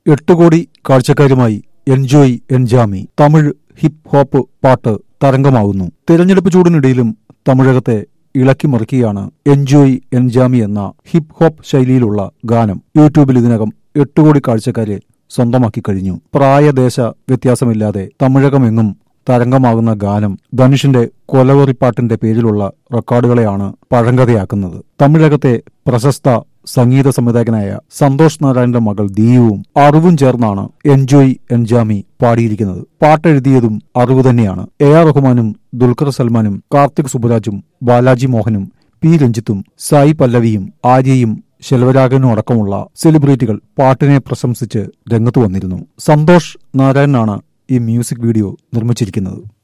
എട്ട് കോടി കാഴ്ചക്കാരുമായി enjoy Enjaami Tamil hip hop പാട്ട് തരംഗമാകുന്നു തെരഞ്ഞെടുപ്പ് ചൂടിനിടയിലും തമിഴകത്തെ ഇളക്കിമറിക്കുകയാണ് എൻജോയ് എൻജാമി എന്ന ഹിപ്പ് ഹോപ്പ് ശൈലിയിലുള്ള ഗാനം യൂട്യൂബിൽ ഇതിനകം എട്ട് കോടി കാഴ്ചക്കാരെ സ്വന്തമാക്കി കഴിഞ്ഞു പ്രായദേശ വ്യത്യാസമില്ലാതെ തമിഴകമെങ്ങും തരംഗമാകുന്ന ഗാനം ധനുഷിന്റെ കൊലവെറിപ്പാട്ടിന്റെ പേരിലുള്ള റെക്കോർഡുകളെയാണ് പഴങ്കഥയാക്കുന്നത് തമിഴകത്തെ പ്രശസ്ത സംഗീത സംവിധായകനായ സന്തോഷ് നാരായണന്റെ മകൾ ദീയുവും അറിവും ചേർന്നാണ് എൻജോയ് എൻജാമി പാടിയിരിക്കുന്നത് പാട്ടെഴുതിയതും അറിവ് തന്നെയാണ് എ ആർ റഹ്മാനും ദുൽഖർ സൽമാനും കാർത്തിക് സുബരാജും ബാലാജി മോഹനും പി രഞ്ജിത്തും സായി പല്ലവിയും ആര്യയും ശെൽവരാഘവനും അടക്കമുള്ള സെലിബ്രിറ്റികൾ പാട്ടിനെ പ്രശംസിച്ച് രംഗത്ത് വന്നിരുന്നു സന്തോഷ് നാരായണനാണ് ഈ മ്യൂസിക് വീഡിയോ നിർമ്മിച്ചിരിക്കുന്നത്